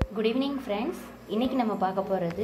good evening friends இன்றைக்கி நம்ம பார்க்க போகிறது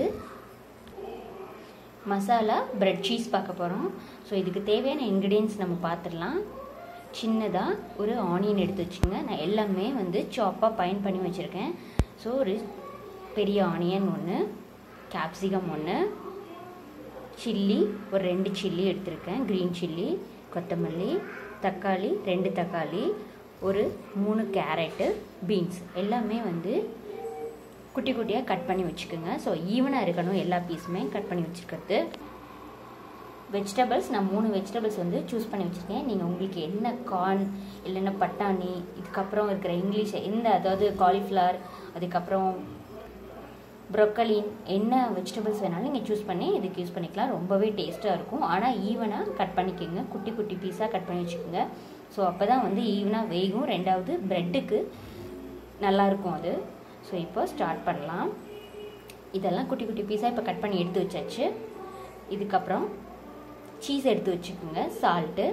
மசாலா பிரெட் சீஸ் பார்க்க போகிறோம் ஸோ இதுக்கு தேவையான இன்க்ரீடியன்ஸ் நம்ம பார்த்துடலாம் சின்னதாக ஒரு ஆனியன் எடுத்து வச்சுங்க நான் எல்லாமே வந்து சாப்பாக பயன் பண்ணி வச்சுருக்கேன் ஸோ ஒரு பெரிய ஆனியன் ஒன்று கேப்சிகம் ஒன்று சில்லி ஒரு ரெண்டு சில்லி எடுத்திருக்கேன் க்ரீன் சில்லி கொத்தமல்லி தக்காளி ரெண்டு தக்காளி ஒரு மூணு கேரட்டு பீன்ஸ் எல்லாமே வந்து குட்டி குட்டியாக கட் பண்ணி வச்சுக்கோங்க ஸோ ஈவனாக இருக்கணும் எல்லா பீஸுமே கட் பண்ணி வச்சுருக்கிறது வெஜிடபிள்ஸ் நான் மூணு வெஜிடபிள்ஸ் வந்து சூஸ் பண்ணி வச்சுருக்கேன் நீங்கள் உங்களுக்கு என்ன கார்ன் இல்லைன்னா பட்டாணி இதுக்கப்புறம் இருக்கிற இங்கிலீஷ் எந்த அதாவது காலிஃப்ளவர் அதுக்கப்புறம் ப்ரொக்கலின் என்ன வெஜிடபிள்ஸ் வேணாலும் நீங்கள் சூஸ் பண்ணி இதுக்கு யூஸ் பண்ணிக்கலாம் ரொம்பவே டேஸ்ட்டாக இருக்கும் ஆனால் ஈவனாக கட் பண்ணிக்கோங்க குட்டி குட்டி பீஸாக கட் பண்ணி வச்சுக்கோங்க ஸோ அப்போ தான் வந்து ஈவனாக வேகும் ரெண்டாவது ப்ரெட்டுக்கு நல்லாயிருக்கும் அது ஸோ இப்போ ஸ்டார்ட் பண்ணலாம் இதெல்லாம் குட்டி குட்டி பீஸாக இப்போ கட் பண்ணி எடுத்து வச்சாச்சு இதுக்கப்புறம் சீஸ் எடுத்து வச்சுக்கோங்க சால்ட்டு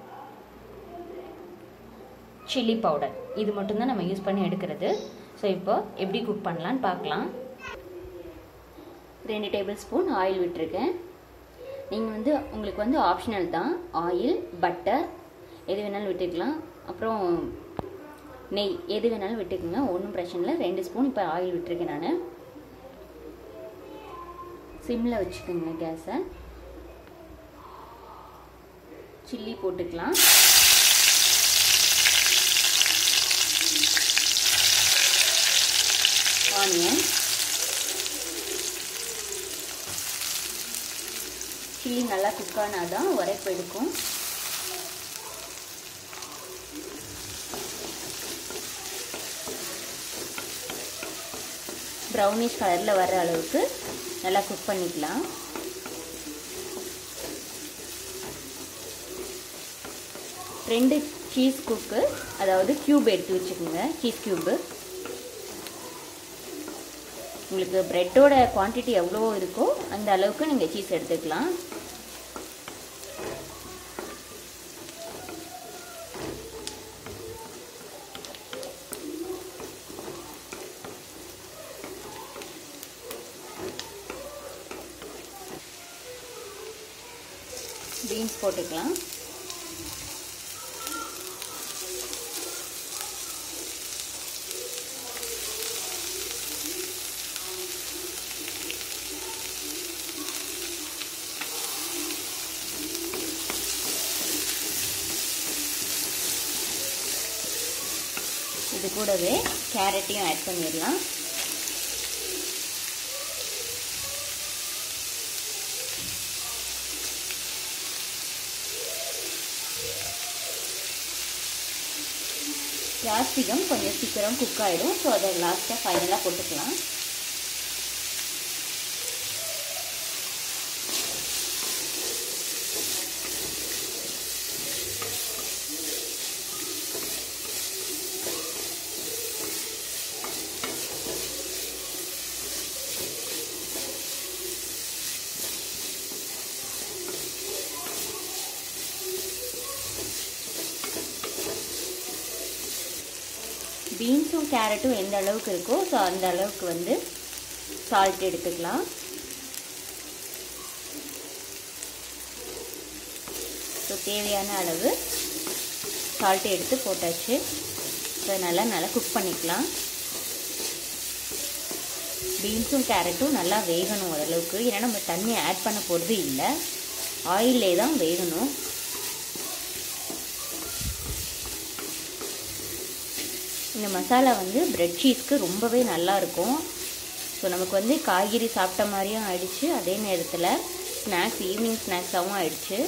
சில்லி பவுடர் இது மட்டும்தான் நம்ம யூஸ் பண்ணி எடுக்கிறது ஸோ இப்போ எப்படி குக் பண்ணலான்னு பார்க்கலாம் ரெண்டு டேபிள் ஸ்பூன் ஆயில் விட்டுருக்கேன் நீங்கள் வந்து உங்களுக்கு வந்து ஆப்ஷனல் தான் ஆயில் பட்டர் எது வேணாலும் விட்டுக்கலாம் அப்புறம் நெய் எது வேணாலும் விட்டுக்குங்க ஒன்றும் பிரச்சனை இல்லை ரெண்டு ஸ்பூன் இப்போ ஆயில் விட்டுருக்கேன் நான் சிம்மில் வச்சுக்கோங்க கேஸை சில்லி போட்டுக்கலாம் ஆனியன் சில்லி நல்லா குக் ஆனால் தான் உரைப்பு எடுக்கும் ப்ரௌனிஷ் கலரில் வர அளவுக்கு நல்லா குக் பண்ணிக்கலாம் ரெண்டு சீஸ் குக்கு அதாவது க்யூப் எடுத்து வச்சுக்கோங்க சீஸ் க்யூப்பு உங்களுக்கு ப்ரெட்டோட குவான்டிட்டி எவ்வளோ இருக்கோ அந்த அளவுக்கு நீங்கள் சீஸ் எடுத்துக்கலாம் பீன்ஸ் போட்டுக்கலாம் இது கூடவே கேரட்டையும் ஆட் பண்ணிடலாம் கேப்சிகம் கொஞ்சம் சீக்கிரம் குக் ஆகிடும் ஸோ அதை லாஸ்ட்டாக ஃபைனலாக போட்டுக்கலாம் பீன்ஸும் கேரட்டும் எந்த அளவுக்கு இருக்கோ ஸோ அந்த அளவுக்கு வந்து சால்ட் எடுத்துக்கலாம் ஸோ தேவையான அளவு சால்ட் எடுத்து போட்டாச்சு ஸோ நல்லா நல்லா குக் பண்ணிக்கலாம் பீன்ஸும் கேரட்டும் நல்லா வேகணும் ஓரளவுக்கு ஏன்னா நம்ம தண்ணி ஆட் பண்ண போகிறது இல்லை ஆயிலே தான் வேகணும் இந்த மசாலா வந்து பிரெட் சீஸ்க்கு ரொம்பவே நல்லாயிருக்கும் ஸோ நமக்கு வந்து காய்கறி சாப்பிட்ட மாதிரியும் ஆயிடுச்சு அதே நேரத்தில் ஸ்நாக்ஸ் ஈவினிங் ஸ்நாக்ஸாகவும் ஆயிடுச்சு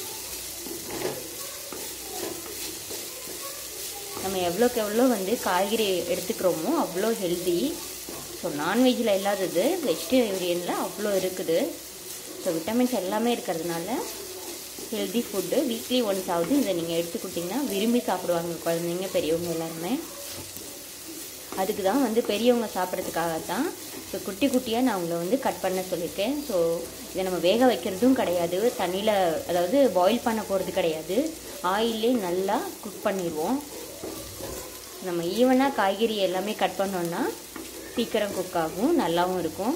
நம்ம எவ்வளோக்கு எவ்வளோ வந்து காய்கறி எடுத்துக்கிறோமோ அவ்வளோ ஹெல்தி ஸோ நான்வெஜ்ஜில் இல்லாதது வெஜிடேரியனில் அவ்வளோ இருக்குது ஸோ விட்டமின்ஸ் எல்லாமே இருக்கிறதுனால ஹெல்தி ஃபுட்டு வீக்லி ஒன்ஸ் ஆகுது இதை நீங்கள் எடுத்து கொடுத்தீங்கன்னா விரும்பி சாப்பிடுவாங்க குழந்தைங்க பெரியவங்க எல்லாருமே அதுக்கு தான் வந்து பெரியவங்க சாப்பிட்றதுக்காக தான் ஸோ குட்டி குட்டியாக நான் உங்களை வந்து கட் பண்ண சொல்லியிருக்கேன் ஸோ இதை நம்ம வேக வைக்கிறதும் கிடையாது தண்ணியில் அதாவது பாயில் பண்ண போகிறது கிடையாது ஆயிலே நல்லா குக் பண்ணிடுவோம் நம்ம ஈவனாக காய்கறி எல்லாமே கட் பண்ணோன்னா சீக்கிரம் குக் ஆகும் நல்லாவும் இருக்கும்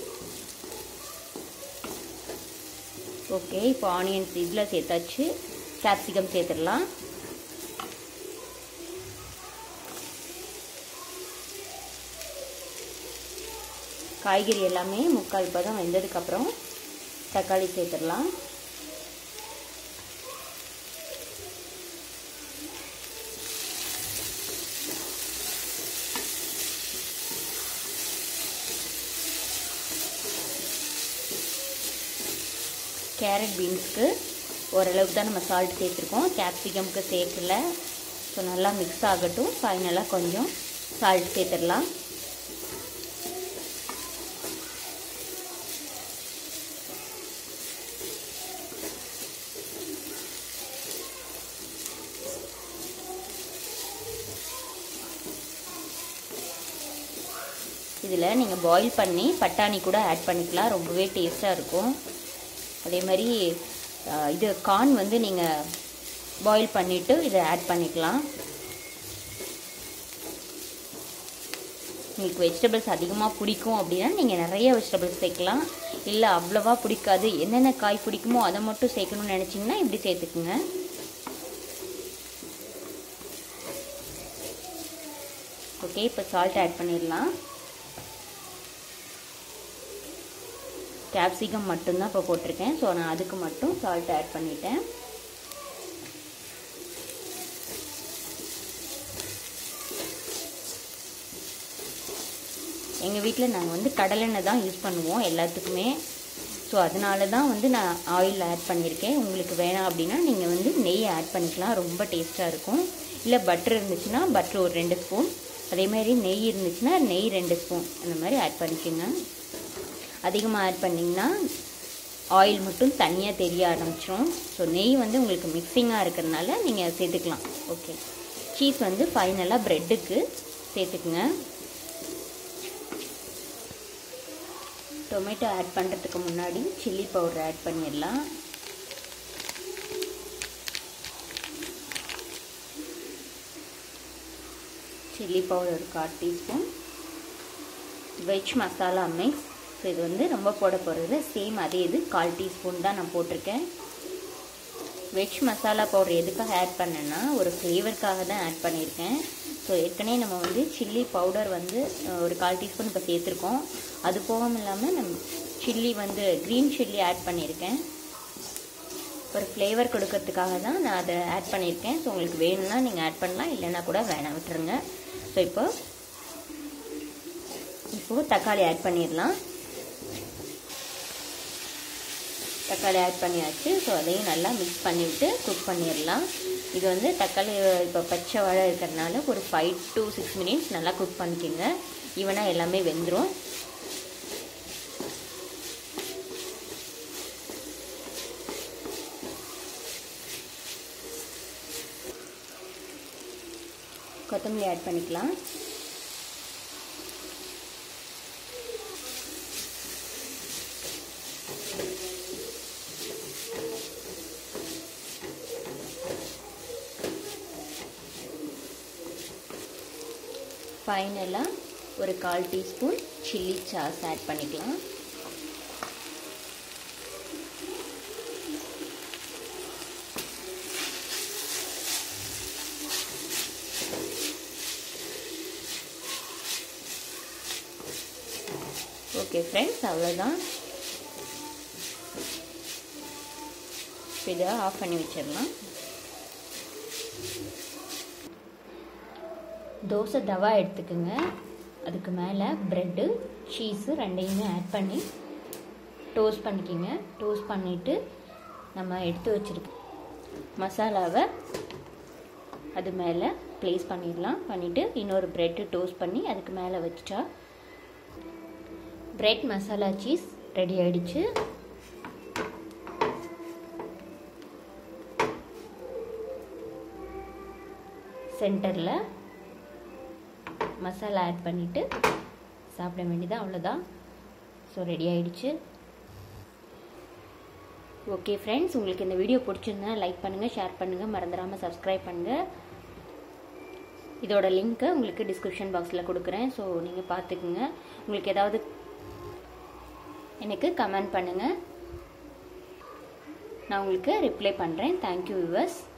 ஓகே இப்போ ஆனியன்ஸ் இதில் சேர்த்தாச்சு கேப்சிகம் சேர்த்துடலாம் காய்கறி எல்லாமே முக்கால் பதம் வெந்ததுக்கப்புறம் தக்காளி சேர்த்துடலாம் கேரட் பீன்ஸ்க்கு ஓரளவுக்கு தான் நம்ம சால்ட் சேர்த்துருக்கோம் கேப்சிகம்க்கு சேர்க்கல ஸோ நல்லா மிக்ஸ் ஆகட்டும் ஃபைனலாக கொஞ்சம் சால்ட் சேர்த்துடலாம் இதில் நீங்கள் பாயில் பண்ணி பட்டாணி கூட ஆட் பண்ணிக்கலாம் ரொம்பவே டேஸ்ட்டாக இருக்கும் அதே மாதிரி இது கார்ன் வந்து நீங்கள் பாயில் பண்ணிவிட்டு இதை ஆட் பண்ணிக்கலாம் உங்களுக்கு வெஜிடபிள்ஸ் அதிகமாக பிடிக்கும் அப்படின்னா நீங்கள் நிறைய வெஜிடபிள்ஸ் சேர்க்கலாம் இல்லை அவ்வளோவா பிடிக்காது என்னென்ன காய் பிடிக்குமோ அதை மட்டும் சேர்க்கணும்னு நினச்சிங்கன்னா இப்படி சேர்த்துக்குங்க ஓகே இப்போ சால்ட் ஆட் பண்ணிடலாம் கேப்சிகம் மட்டும்தான் இப்போ போட்டிருக்கேன் ஸோ நான் அதுக்கு மட்டும் சால்ட் ஆட் பண்ணிட்டேன் எங்கள் வீட்டில் நாங்கள் வந்து கடலெண்ணெய் தான் யூஸ் பண்ணுவோம் எல்லாத்துக்குமே ஸோ அதனால தான் வந்து நான் ஆயில் ஆட் பண்ணியிருக்கேன் உங்களுக்கு வேணாம் அப்படின்னா நீங்கள் வந்து நெய் ஆட் பண்ணிக்கலாம் ரொம்ப டேஸ்ட்டாக இருக்கும் இல்லை பட்டர் இருந்துச்சுன்னா பட்டர் ஒரு ரெண்டு ஸ்பூன் அதேமாதிரி நெய் இருந்துச்சுன்னா நெய் ரெண்டு ஸ்பூன் அந்த மாதிரி ஆட் பண்ணிக்கோங்க அதிகமாக ஆட் பண்ணிங்கன்னா ஆயில் மட்டும் தனியாக தெரிய ஆரம்பிச்சிடும் ஸோ நெய் வந்து உங்களுக்கு மிக்சிங்காக இருக்கிறதுனால நீங்கள் சேர்த்துக்கலாம் ஓகே சீஸ் வந்து ஃபைனலாக ப்ரெட்டுக்கு சேர்த்துக்குங்க டொமேட்டோ ஆட் பண்ணுறதுக்கு முன்னாடி சில்லி பவுடர் ஆட் பண்ணிடலாம் சில்லி பவுடர் ஒரு கால் teaspoon veg masala mix so இது வந்து ரொம்ப போட போகிறது சேம் அதே இது கால் டீஸ்பூன் தான் நான் போட்டிருக்கேன் வெஜ் மசாலா பவுடர் எதுக்காக ஆட் பண்ணேன்னா ஒரு ஃப்ளேவருக்காக தான் ஆட் பண்ணியிருக்கேன் ஸோ ஏற்கனவே நம்ம வந்து சில்லி பவுடர் வந்து ஒரு கால் டீஸ்பூன் இப்போ சேர்த்துருக்கோம் அது போகவும் இல்லாமல் நம்ம சில்லி வந்து க்ரீன் சில்லி ஆட் பண்ணியிருக்கேன் ஒரு ஃப்ளேவர் கொடுக்கறதுக்காக தான் நான் அதை ஆட் பண்ணியிருக்கேன் ஸோ உங்களுக்கு வேணும்னா நீங்கள் ஆட் பண்ணலாம் இல்லைன்னா கூட வேணாம் விட்டுருங்க ஸோ இப்போ இப்போது தக்காளி ஆட் பண்ணிடலாம் தக்காளி ஆட் பண்ணியாச்சு ஸோ அதையும் நல்லா மிக்ஸ் பண்ணிவிட்டு குக் பண்ணிடலாம் இது வந்து தக்காளி இப்போ பச்சை வாழை இருக்கிறதுனால ஒரு ஃபைவ் டு சிக்ஸ் மினிட்ஸ் நல்லா குக் பண்ணிக்கோங்க ஈவனாக எல்லாமே வெந்துடும் கொத்தமல்லி ஆட் பண்ணிக்கலாம் ஃபைனலாக ஒரு கால் டீஸ்பூன் சில்லி சாஸ் ஆட் பண்ணிக்கலாம் ஓகே ஃப்ரெண்ட்ஸ் அவ்வளோதான் இதை ஆஃப் பண்ணி வச்சிடலாம் தோசை தவா எடுத்துக்கோங்க அதுக்கு மேலே ப்ரெட்டு சீஸு ரெண்டையுமே ஆட் பண்ணி டோஸ்ட் பண்ணிக்கிங்க டோஸ்ட் பண்ணிவிட்டு நம்ம எடுத்து வச்சுருக்க மசாலாவை அது மேலே ப்ளேஸ் பண்ணிடலாம் பண்ணிவிட்டு இன்னொரு ப்ரெட்டு டோஸ்ட் பண்ணி அதுக்கு மேலே வச்சுட்டா பிரெட் மசாலா சீஸ் ரெடி ஆயிடுச்சு சென்டரில் மசாலா ஆட் பண்ணிவிட்டு சாப்பிட வேண்டியது அவ்வளோதான் ஸோ ரெடி ஆயிடுச்சு ஓகே ஃப்ரெண்ட்ஸ் உங்களுக்கு இந்த வீடியோ பிடிச்சிருந்தா லைக் பண்ணுங்கள் ஷேர் பண்ணுங்கள் மறந்துடாமல் சப்ஸ்கிரைப் பண்ணுங்கள் இதோட லிங்க்கை உங்களுக்கு டிஸ்கிரிப்ஷன் பாக்ஸில் கொடுக்குறேன் ஸோ நீங்கள் பார்த்துக்குங்க உங்களுக்கு ஏதாவது எனக்கு கமெண்ட் பண்ணுங்கள் நான் உங்களுக்கு ரிப்ளை பண்ணுறேன் தேங்க்யூ விவர்ஸ்